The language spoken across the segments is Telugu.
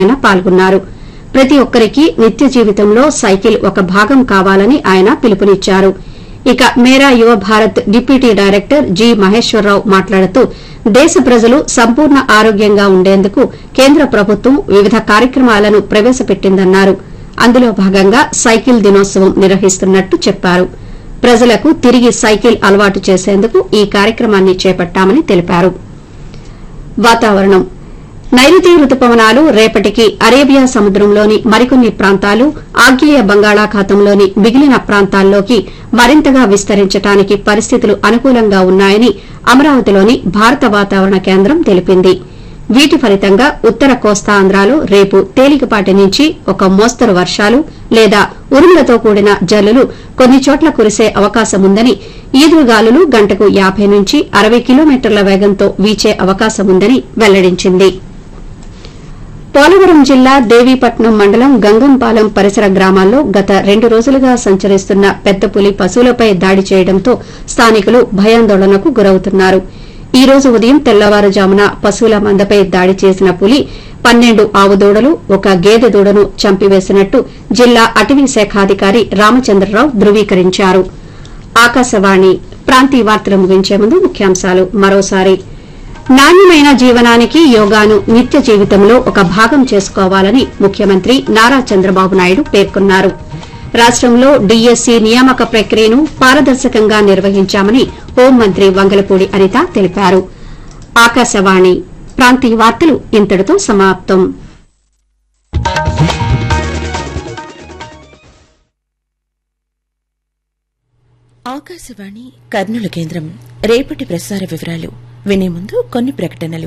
ఆయన పాల్గొన్నారు ప్రతి ఒక్కరికి నిత్య జీవితంలో సైకిల్ ఒక భాగం కావాలని ఆయన పిలుపునిచ్చారు ఇక Mera Yuva Bharat deputy director G Maheswararao మాట్లాడుతూ దేశ ప్రజలు సంపూర్ణ ఆరోగ్యంగా ఉండేందుకు కేంద్ర ప్రభుత్వం వివిధ కార్యక్రమాలను ప్రవేశపెట్టిందన్నారు అందులో భాగంగా సైకిల్ దినోత్సవం నిర్వహిస్తున్నట్టు చెప్పారు ప్రజలకు తిరిగి సైకిల్ అలవాటు చేసేందుకు ఈ కార్యక్రమాన్ని చేపట్టామని తెలిపారు వాతావరణం నైరుతి రుతుపవనాలు రేపటికి అరేబియా సముద్రంలోని మరికొన్ని ప్రాంతాలు ఆగ్నేయ బంగాళాఖాతంలోని మిగిలిన ప్రాంతాల్లోకి మరింతగా విస్తరించడానికి పరిస్థితులు అనుకూలంగా ఉన్నాయని అమరావతిలోని భారత వాతావరణ కేంద్రం తెలిపింది వీటి ఫలితంగా ఉత్తర కోస్తాంధ్రాలో రేపు తేలికపాటి నుంచి ఒక మోస్తరు వర్షాలు లేదా ఉరుములతో కూడిన జల్లులు కొన్ని చోట్ల కురిసే అవకాశముందని ఈదురుగాలులు గంటకు యాబై నుంచి అరవై కిలోమీటర్ల వేగంతో వీచే అవకాశముందని వెల్లడించింది పోలవరం జిల్లా దేవీపట్నం మండలం గంగంపాలెం పరిసర గ్రామాల్లో గత రెండు రోజులుగా సంచరిస్తున్న పెద్ద పులి పశువులపై దాడి చేయడంతో స్థానికులు భయాందోళనకు గురవుతున్నారు ఈ రోజు ఉదయం తెల్లవారుజామున పశువుల మందపై దాడి చేసిన పులి పన్నెండు ఆవు దూడలు ఒక గేదె దూడను చంపివేసినట్టు జిల్లా అటవీ శాఖాధికారి రామచంద్రరావు ధృవీకరించారు ఆకాశవాణి ప్రాంతీయ వార్తలు ముగించే ముందు ముఖ్యాంశాలు మరోసారి నాణ్యమైన జీవనానికి యోగాను నిత్య జీవితంలో ఒక భాగం చేసుకోవాలని ముఖ్యమంత్రి నారా చంద్రబాబు నాయుడు పేర్కొన్నారు రాష్టంలో డీఎస్సీ నియామక ప్రక్రియను పారదర్శకంగా నిర్వహించామని హోంమంత్రి వంగలపూడి అనిత తెలిపారు ఆకాశవాణి ప్రాంతీయ వార్తలు ఇంతటితో సమాప్తం ఆకాశవాణి కర్నూలు కేంద్రం రేపటి ప్రసార వివరాలు వినే ముందు కొన్ని ప్రకటనలు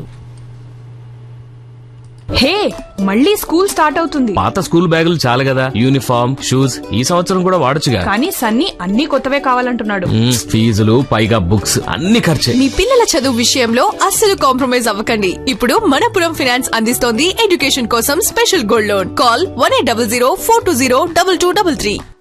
హే మళ్ళీ స్కూల్ స్టార్ట్ అవుతుంది పాత స్కూల్ బ్యాగులు చాలు కదా యూనిఫామ్ షూస్ ఈ సంవత్సరం కూడా వాడొచ్చుగా కానీ సన్నీ అన్ని కొత్తవే కావాలంటున్నాడు మ్మ్, ఫీజులు పైగా బుక్స్ అన్ని ఖర్చే మీ పిల్లల చదువు విషయంలో అస్సలు కాంప్రమైజ్ అవ్వకండి ఇప్పుడు మనపురం ఫినాన్స్ అందిస్తోంది ఎడ్యుకేషన్ కోసం special gold loan call one eight double zero four two zero double two double three